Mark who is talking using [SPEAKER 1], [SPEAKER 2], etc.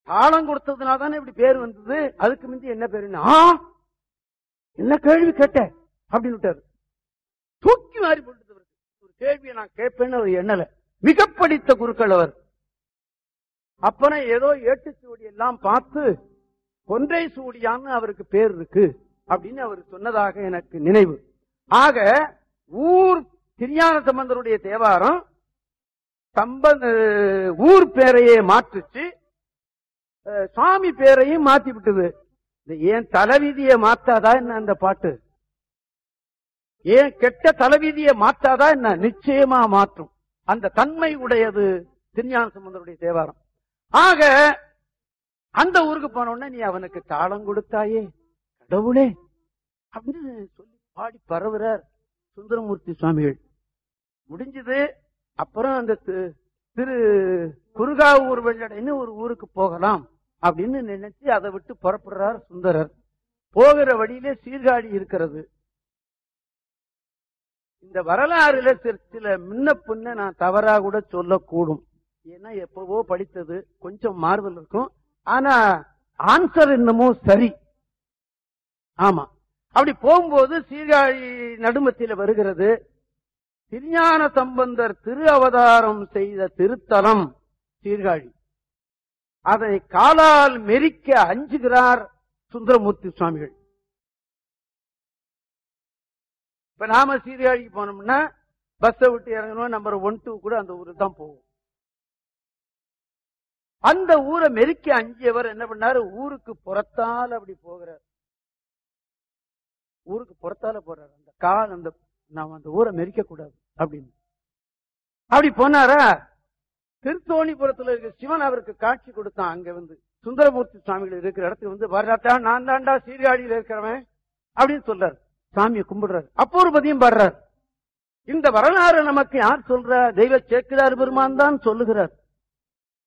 [SPEAKER 1] தாளம் கொடுத்ததுனால தானே இப்படி பேர் வந்தது அதுக்கு முந்தி என்ன பேருன்னா "ஆ, என்ன கேள்வி கேட்ட அப்படின்னு விட்டாரு தூக்கி மாறி போட்டு ஒரு கேள்வியை நான் கேட்பேன்னு அவர் எண்ணல மிக படித்த குருக்கள் அவர் அப்பன ஏதோ ஏட்டுச்சுவடி எல்லாம் பார்த்து கொன்றை சூடியான்னு அவருக்கு பேர் இருக்கு அப்படின்னு அவர் சொன்னதாக எனக்கு நினைவு ஆக ஊர் திருஞான சம்பந்தருடைய தேவாரம் சம்பந்த ஊர் பேரையே மாற்றுச்சு அஹ், சாமி பேரையும் மாத்தி விட்டது இந்த ஏன் தலைவிதியை மாத்தாதா என்ன அந்த பாட்டு ஏன் கெட்ட தலைவிதியை மாத்தாதா என்ன நிச்சயமா மாற்றும் அந்த தன்மை உடையது திருஞான சம்பந்தருடைய தேவாரம் ஆக அந்த ஊருக்கு போன உடனே நீ அவனுக்கு தாளம் கொடுத்தாயே கடவுளே அப்படின்னு சொல்லி பாடி பரவுறார் சுந்தரமூர்த்தி சுவாமிகள் முடிஞ்சது அப்புறம் அந்த தி- திரு குருகாவூர் வெள்ளடைன்னு ஒரு ஊருக்கு போகலாம் அப்படின்னு நினைச்சு அதை விட்டு புறப்படுறார் சுந்தரர் போகிற வழியிலே சீர்காழி இருக்கிறது இந்த வரலாறுல சில சில முன்ன பின்ன நான் தவறா கூட சொல்லக்கூடும் ஏன்னா எப்பவோ படித்தது கொஞ்சம் மாறுதல் இருக்கும் ஆனா ஆன்சர் என்னமோ சரி ஆமா அப்படி போகும்போது சீர்காழி நடுமத்தில வருகிறது திருஞான சம்பந்தர் திரு அவதாரம் செய்த திருத்தலம் சீர்காழி அதை காலால் மெரிக்க அஞ்சுகிறார் சுந்தரமூர்த்தி சுவாமிகள் இப்ப நாம சீர்காழிக்கு போனோம்னா பஸ்ஸை விட்டு இறங்கணும் நம்பர் ஒன் டூ கூட அந்த ஊருக்கு தான் போவோம் அந்த ஊரை மெரிக்க அஞ்சியவர் என்ன பண்ணாரு ஊருக்கு புறத்தால அப்படி போகிறார் ஊருக்கு புறத்தால போறாரு அந்த கால் அந்த நாம அந்த ஊரை மெரிக்க கூடாது அப்படின்னு அப்படி போனாரா திருத்தோணிபுரத்துல இருக்க சிவன் அவருக்கு காட்சி கொடுத்தான் அங்க வந்து சுந்தரமூர்த்தி சுவாமிகள் இருக்கிற இடத்துக்கு வந்து வர்றாத்தா நான் தாண்டா சீர்காழியில இருக்கிறவன் அப்படின்னு சொல்றாரு சாமியை கும்பிடுறாரு அப்போ ஒரு பதியம் பாடுறார் இந்த வரலாறு நமக்கு யார் சொல்ற தெய்வ சேக்கிரார் பெருமான் தான் சொல்லுகிறார்